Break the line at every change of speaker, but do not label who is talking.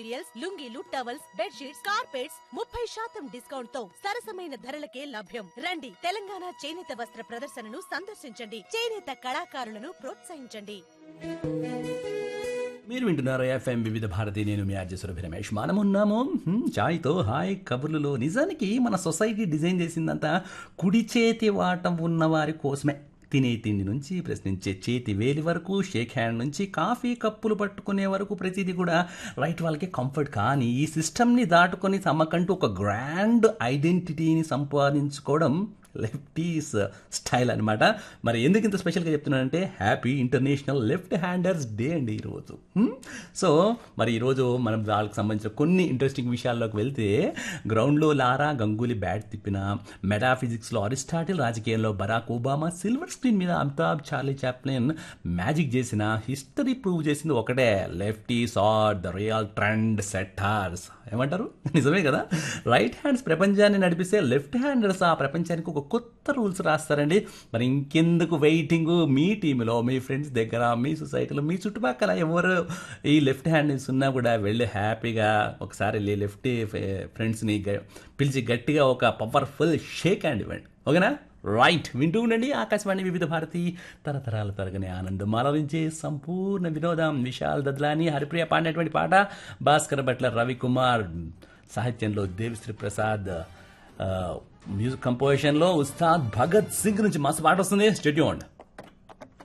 Materials లుంగీలు towels bedsheets carpets ముప్పై శాతం డిస్కౌంట్ తో సరసమైన ధరలకే లభ్యం రండి తెలంగాణ చేనేత వస్త్ర ప్రదర్శనను సందర్శించండి చేనేత కళాకారులను ప్రోత్సహించండి
మీరు వింటున్నారు ఎఫ్ఎం వివిధ భారతి నేను మీ ఆర్జే సురభి రమేష్ మనమున్నాము హ్మ్, చాయ్తో హాయ్ కబుర్లలో నిజానికి మన సొసైటీ డిజైన్ చేసిందంతా కుడి చేతి వాటం ఉన్న వారి కోసమే తినే తిండి నుంచి ప్రశ్నించే చేతి వేలి వరకు షేక్ హ్యాండ్ నుంచి కాఫీ కప్పులు పట్టుకునే వరకు ప్రతిదీ కూడా రైట్ వాళ్ళకి కంఫర్ట్ కానీ ఈ సిస్టమ్ని దాటుకొని తమకంటూ ఒక గ్రాండ్ ఐడెంటిటీని సంపాదించుకోవడం లెఫ్టీస్ స్టైల్ అనమాట మరి ఎందుకు ఇంత స్పెషల్గా చెప్తున్నానంటే happy international left handers day అండి ఈరోజు హ్మ్? సో మరి ఈరోజు మనం వాళ్ళకి సంబంధించిన కొన్ని ఇంట్రెస్టింగ్ విషయాల్లోకి వెళ్తే గ్రౌండ్లో లారా గంగూలీ బ్యాట్ తిప్పిన మెటాఫిజిక్స్లో అరిస్టాటిల్ రాజకీయంలో బరాక్ ఒబామా సిల్వర్ స్క్రీన్ మీద అమితాబ్ చార్లీ చాప్లిన్ మ్యాజిక్ చేసిన హిస్టరీ ప్రూవ్ చేసింది ఒకటే lefties are the real trend setters ఏమంటారు నిజమే కదా రైట్ హ్యాండ్స్ ప్రపంచాన్ని నడిపిస్తే లెఫ్ట్ హ్యాండర్స్ ఆ ప్రపంచానికి ఒక కొత్త రూల్స్ రాస్తారండి మరి ఇంకెందుకు వెయిటింగ్ మీ టీంలో మీ ఫ్రెండ్స్ దగ్గర మీ సొసైటీలో మీ చుట్టుపక్కల ఎవరు ఈ లెఫ్ట్ హ్యాండర్స్ ఉన్నా కూడా వెళ్ళి హ్యాపీగా ఒకసారి వెళ్ళి లెఫ్ట్ ఫ్రెండ్స్ని గ- పిలిచి గట్టిగా ఒక పవర్ఫుల్ షేక్ హ్యాండ్ ఇవ్వండి ఓకేనా రైట్ వింటూ ఉండండి ఆకాశవాణి వివిధ భారతి తరతరాల తరగని ఆనందం అలరించే సంపూర్ణ వినోదం విశాల్ దద్లాని హరిప్రియ పాడినటువంటి పాట భాస్కర్ భట్ల రవికుమార్ సాహిత్యంలో దేవిశ్రీ ప్రసాద్ ఆ, మ్యూజిక్ కంపోజిషన్లో ఉస్తాద్ భగత్ సింగ్ నుంచి మస్తు పాట వస్తుంది స్టెడ్యూండ్